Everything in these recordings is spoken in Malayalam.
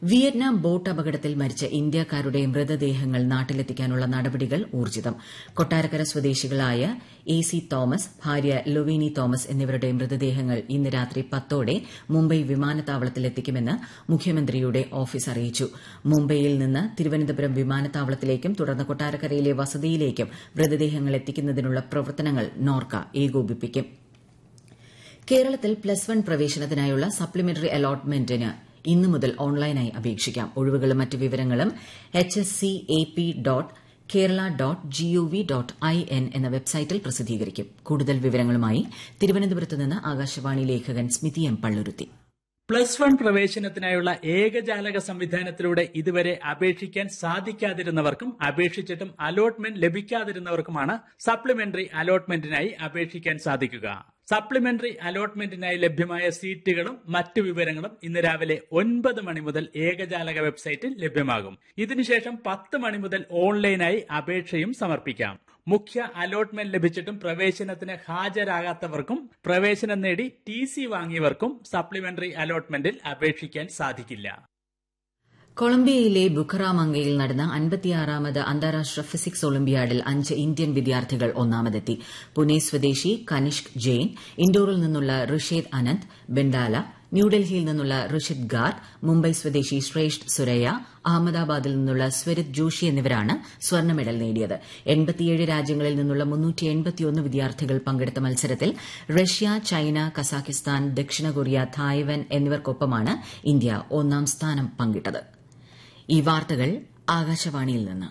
വിയറ്റ്നാം ബോട്ട് അപകടത്തിൽ മരിച്ച ഇന്ത്യക്കാരുടെ മൃതദേഹങ്ങൾ നാട്ടിലെത്തിക്കാനുള്ള നടപടികൾ ഊർജ്ജിതം കൊട്ടാരക്കര സ്വദേശികളായ എ സി തോമസ് ഭാര്യ ലൊവീനി തോമസ് എന്നിവരുടെ മൃതദേഹങ്ങൾ ഇന്ന് രാത്രി പത്തോടെ മുംബൈ വിമാനത്താവളത്തിൽ എത്തിക്കുമെന്ന് മുഖ്യമന്ത്രിയുടെ ഓഫീസ് അറിയിച്ചു മുംബൈയിൽ നിന്ന് തിരുവനന്തപുരം വിമാനത്താവളത്തിലേക്കും തുടർന്ന് കൊട്ടാരക്കരയിലെ വസതിയിലേക്കും മൃതദേഹങ്ങൾ എത്തിക്കുന്നതിനുള്ള പ്രവർത്തനങ്ങൾ നോർക്ക ഏകോപിപ്പിക്കും കേരളത്തിൽ പ്ലസ് വൺ പ്രവേശനത്തിനായുള്ള സപ്ലിമെന്ററി അലോട്ട്മെന്റിന് ഇന്നു മുതൽ ഓൺലൈനായി അപേക്ഷിക്കാം ഒഴിവുകളും മറ്റ് വിവരങ്ങളും H S C A P dot Kerala dot gov dot I N എന്ന വെബ്സൈറ്റിൽ പ്രസിദ്ധീകരിക്കും കൂടുതൽ വിവരങ്ങളുമായി തിരുവനന്തപുരത്ത് നിന്ന് ആകാശവാണി ലേഖകൻ Smithi M Palluruthy plus one പ്രവേശനത്തിനായുള്ള ഏകജാലക സംവിധാനത്തിലൂടെ ഇതുവരെ അപേക്ഷിക്കാൻ സാധിക്കാതിരുന്നവർക്കും അപേക്ഷിച്ചിട്ടും അലോട്ട്മെന്റ് ലഭിക്കാതിരുന്നവർക്കുമാണ് സപ്ലിമെന്ററി അലോട്ട്മെന്റിനായി അപേക്ഷിക്കാൻ സാധിക്കുക സപ്ലിമെന്ററി അലോട്ട്മെന്റിനായി ലഭ്യമായ സീറ്റുകളും മറ്റു വിവരങ്ങളും ഇന്ന് രാവിലെ ഒൻപത് മണി മുതൽ ഏകജാലക വെബ്സൈറ്റിൽ ലഭ്യമാകും ഇതിനുശേഷം പത്ത് മണി മുതൽ ഓൺലൈനായി അപേക്ഷയും സമർപ്പിക്കാം മുഖ്യ അലോട്ട്മെന്റ് ലഭിച്ചിട്ടും പ്രവേശനത്തിന് ഹാജരാകാത്തവർക്കും പ്രവേശനം നേടി ടി സി വാങ്ങിയവർക്കും സപ്ലിമെന്ററി അലോട്ട്മെന്റിൽ അപേക്ഷിക്കാൻ സാധിക്കില്ല കൊളംബിയയിലെ ബുഖറാമംഗയിൽ നടന്ന അൻപത്തിയാറാമത് അന്താരാഷ്ട്ര ഫിസിക്സ് ഒളിമ്പ്യാഡിൽ അഞ്ച് ഇന്ത്യൻ വിദ്യാർത്ഥികൾ ഒന്നാമതെത്തി പുനെ സ്വദേശി കനിഷ്ക് ജെയിൻ ഇൻഡോറിൽ നിന്നുള്ള ഋഷേദ് അനന്ത് ബെൻഡാല ന്യൂഡൽഹിയിൽ നിന്നുള്ള ഋഷിത് ഗാർഗ് മുംബൈ സ്വദേശി ശ്രേഷ്ഠ് സുരയ്യ അഹമ്മദാബാദിൽ നിന്നുള്ള സ്വരിത് ജോഷി എന്നിവരാണ് സ്വർണ്ണ മെഡൽ നേടിയത് എൺപത്തിയേഴ് രാജ്യങ്ങളിൽ നിന്നുള്ള വിദ്യാർത്ഥികൾ പങ്കെടുത്ത മത്സരത്തിൽ റഷ്യ ചൈന കസാഖിസ്ഥാൻ ദക്ഷിണ കൊറിയ തായ്വാൻ എന്നിവർക്കൊപ്പമാണ് ഇന്ത്യ ഒന്നാം സ്ഥാനം പങ്കിട്ടത് ഈ വാർത്തകൾ ആകാശവാണിയിൽ നിന്ന്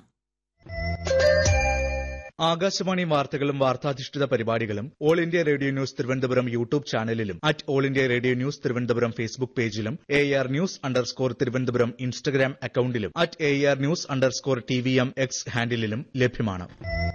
ആകാശവാണി വാർത്തകളും വാർത്താധിഷ്ഠിത പരിപാടികളും All India Radio news Thiruvananthapuram YouTube ചാനലിലും at All India Radio news Thiruvananthapuram Facebook പേജിലും A R news underscore Thiruvananthapuram Instagram അക്കൌണ്ടിലും at A R news underscore T V M X ഹാൻഡിലും ലഭ്യമാണ്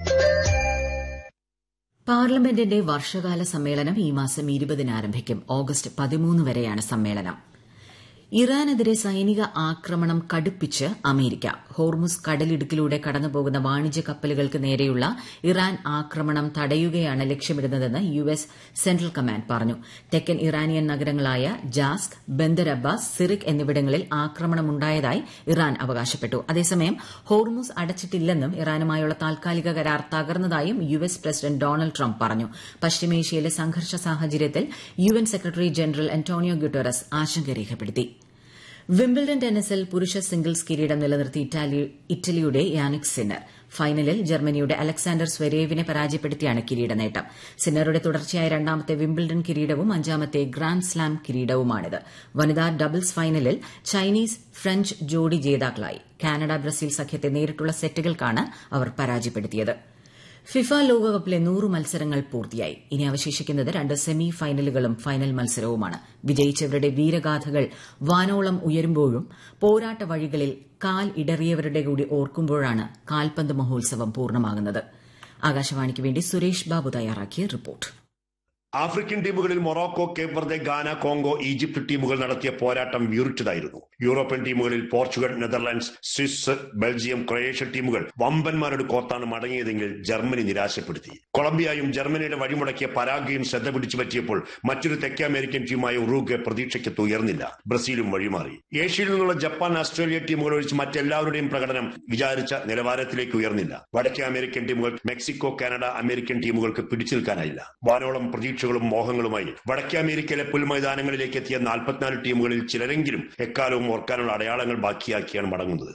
പാർലമെന്റിന്റെ വർഷകാല സമ്മേളനം ഈ മാസം ഇരുപതിന് ആരംഭിക്കും ഓഗസ്റ്റ് പതിമൂന്ന് വരെയാണ് സമ്മേളനം ഇറാനെതിരെ സൈനിക ആക്രമണം കടുപ്പിച്ച് അമേരിക്ക ഹോർമുസ് കടലിടുക്കിലൂടെ കടന്നുപോകുന്ന വാണിജ്യ കപ്പലുകൾക്ക് നേരെയുള്ള ഇറാൻ ആക്രമണം തടയുകയാണ് ലക്ഷ്യമിടുന്നതെന്ന് യു എസ് സെൻട്രൽ കമാൻഡ് പറഞ്ഞു തെക്കൻ ഇറാനിയൻ നഗരങ്ങളായ ജാസ്ക് ബന്ദർ അബ്ബാസ് സിറിക് എന്നിവിടങ്ങളിൽ ആക്രമണമുണ്ടായതായി ഇറാൻ അവകാശപ്പെട്ടു അതേസമയം ഹോർമുസ് അടച്ചിട്ടില്ലെന്നും ഇറാനുമായുള്ള താൽക്കാലിക കരാർ തകർന്നതായും U S president Donald Trump പറഞ്ഞു പശ്ചിമേഷ്യയിലെ സംഘർഷ സാഹചര്യത്തിൽ U N secretary general Antonio Guterres ആശങ്ക രേഖപ്പെടുത്തി വിംബിൾഡൺ ടെന്നീസിൽ പുരുഷ സിംഗിൾസ് കിരീടം നിലനിർത്തി ഇറ്റലിയുടെ യാനിക് സിന്നർ ഫൈനലിൽ ജർമ്മനിയുടെ അലക്സാണ്ടർ സ്വരേവിനെ പരാജയപ്പെടുത്തിയാണ് കിരീട നേട്ടം സിന്നറുടെ തുടർച്ചയായ രണ്ടാമത്തെ വിംബിൾഡൺ കിരീടവും അഞ്ചാമത്തെ ഗ്രാൻഡ് സ്ലാം കിരീടവുമാണിത് വനിതാ ഡബിൾസ് ഫൈനലിൽ ചൈനീസ് ഫ്രഞ്ച് ജോഡി ജേതാക്കളായി കാനഡ ബ്രസീൽ സഖ്യത്തെ നേരിട്ടുള്ള സെറ്റുകൾക്കാണ് അവർ പരാജയപ്പെടുത്തിയത് ഫിഫ ലോകകപ്പിലെ നൂറ് മത്സരങ്ങൾ പൂർത്തിയായി ഇനി അവശേഷിക്കുന്നത് രണ്ട് സെമി ഫൈനലുകളും ഫൈനൽ മത്സരവുമാണ് വിജയിച്ചവരുടെ വീരഗാഥകൾ വാനോളം ഉയരുമ്പോഴും പോരാട്ട വഴികളിൽ കാൽ ഇടറിയവരുടെ കൂടി ഓർക്കുമ്പോഴാണ് കാൽപന്ത് മഹോത്സവം പൂർണ്ണമാകുന്നത് ആകാശവാണിക്ക് വേണ്ടി സുരേഷ് ബാബു തയ്യാറാക്കിയ റിപ്പോർട്ട് ആഫ്രിക്കൻ ടീമുകളിൽ Morocco Cape Verde Ghana Congo Egypt ടീമുകൾ നടത്തിയ പോരാട്ടം വീറിച്ചതായിരുന്നു യൂറോപ്യൻ ടീമുകളിൽ Portugal Netherlands Swiss Belgium Croatia ടീമുകൾ വമ്പന്മാരുടെ കോർത്താണ് മടങ്ങിയതെങ്കിൽ ജർമ്മനി നിരാശപ്പെടുത്തി കൊളംബിയയും ജർമ്മനിയുടെ വഴിമുടക്കിയ പരാഗയും ശ്രദ്ധ പിടിച്ചു പറ്റിയപ്പോൾ മറ്റൊരു തെക്കേ അമേരിക്കൻ ടീമായ ഉറൂഗെ പ്രതീക്ഷയ്ക്ക് ഉയർന്നില്ല ബ്രസീലും വഴിമാറി ഏഷ്യയിൽ നിന്നുള്ള ജപ്പാൻ ഓസ്ട്രേലിയ ടീമുകൾ ഒഴിച്ച് മറ്റെല്ലാവരുടെയും പ്രകടനം വിചാരിച്ച നിലവാരത്തിലേക്ക് ഉയർന്നില്ല വടക്കേ അമേരിക്കൻ ടീമുകൾ മെക്സിക്കോ കാനഡ അമേരിക്കൻ ടീമുകൾക്ക് പിടിച്ചു നിൽക്കാനായില്ല വാനോളം പ്രതീക്ഷകളും മോഹങ്ങളുമായി വടക്കേ അമേരിക്കയിലെ പുൽമൈതാനങ്ങളിലേക്ക് എത്തിയ നാൽപ്പത്തിനാല് ടീമുകളിൽ ചിലരെങ്കിലും എക്കാലവും ഓർക്കാനുള്ള അടയാളങ്ങൾ ബാക്കിയാക്കിയാണ് മടങ്ങുന്നത്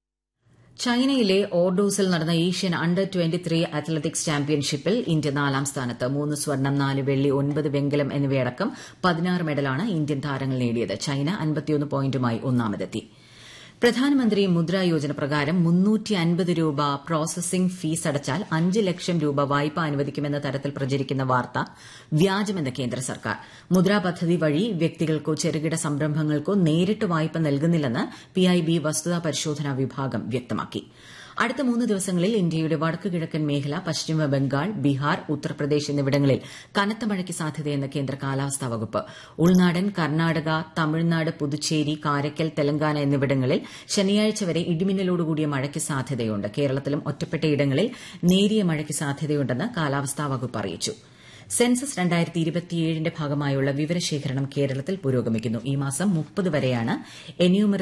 ചൈനയിലെ ഓർഡോസിൽ നടന്ന Asian under twenty three athletics ചാമ്പ്യൻഷിപ്പിൽ ഇന്ത്യ നാലാം സ്ഥാനത്ത് മൂന്ന് സ്വർണം നാല് വെള്ളി ഒൻപത് വെങ്കലം എന്നിവയടക്കം പതിനാറ് മെഡലാണ് ഇന്ത്യൻ താരങ്ങൾ നേടിയത് ചൈന അൻപത്തിയൊന്ന് പോയിന്റുമായി ഒന്നാമതെത്തി പ്രധാനമന്ത്രി മുദ്ര യോജന പ്രകാരം മുന്നൂറ്റി അൻപത് രൂപ പ്രോസസിംഗ് ഫീസ് അടച്ചാൽ അഞ്ച് ലക്ഷം രൂപ വായ്പ അനുവദിക്കുമെന്ന തരത്തിൽ പ്രചരിക്കുന്ന വാർത്ത വ്യാജമെന്ന് കേന്ദ്ര സർക്കാർ മുദ്ര പദ്ധതി വഴി വ്യക്തികൾക്കോ ചെറുകിട സംരംഭങ്ങൾക്കോ നേരിട്ട് വായ്പ നൽകുന്നില്ലെന്ന് പിഐബി വസ്തുതാ പരിശോധനാ വിഭാഗം വ്യക്തമാക്കി അടുത്ത മൂന്ന് ദിവസങ്ങളിൽ ഇന്ത്യയുടെ വടക്കു കിഴക്കൻ മേഖല പശ്ചിമ ബംഗാൾ ബീഹാർ ഉത്തർപ്രദേശ് എന്നിവിടങ്ങളിൽ കനത്ത മഴയ്ക്ക് സാധ്യതയെന്ന് കേന്ദ്ര കാലാവസ്ഥാ വകുപ്പ് ഉൾനാടൻ കർണാടക തമിഴ്നാട് പുതുച്ചേരി കാരയ്ക്കൽ തെലങ്കാന എന്നിവിടങ്ങളിൽ ശനിയാഴ്ച വരെ ഇടിമിന്നലോടുകൂടിയ മഴയ്ക്ക് സാധ്യതയുണ്ട് കേരളത്തിലും ഒറ്റപ്പെട്ടയിടങ്ങളിൽ നേരിയ മഴയ്ക്ക് സാധ്യതയുണ്ടെന്ന് കാലാവസ്ഥാ വകുപ്പ് അറിയിച്ചു സെൻസസ് രണ്ടായിരത്തി ഇരുപത്തിയേഴിന്റെ ഭാഗമായുള്ള വിവരശേഖരണം കേരളത്തിൽ പുരോഗമിക്കുന്നു ഈ മാസം മുപ്പത് വരെയാണ് എന്യൂമറ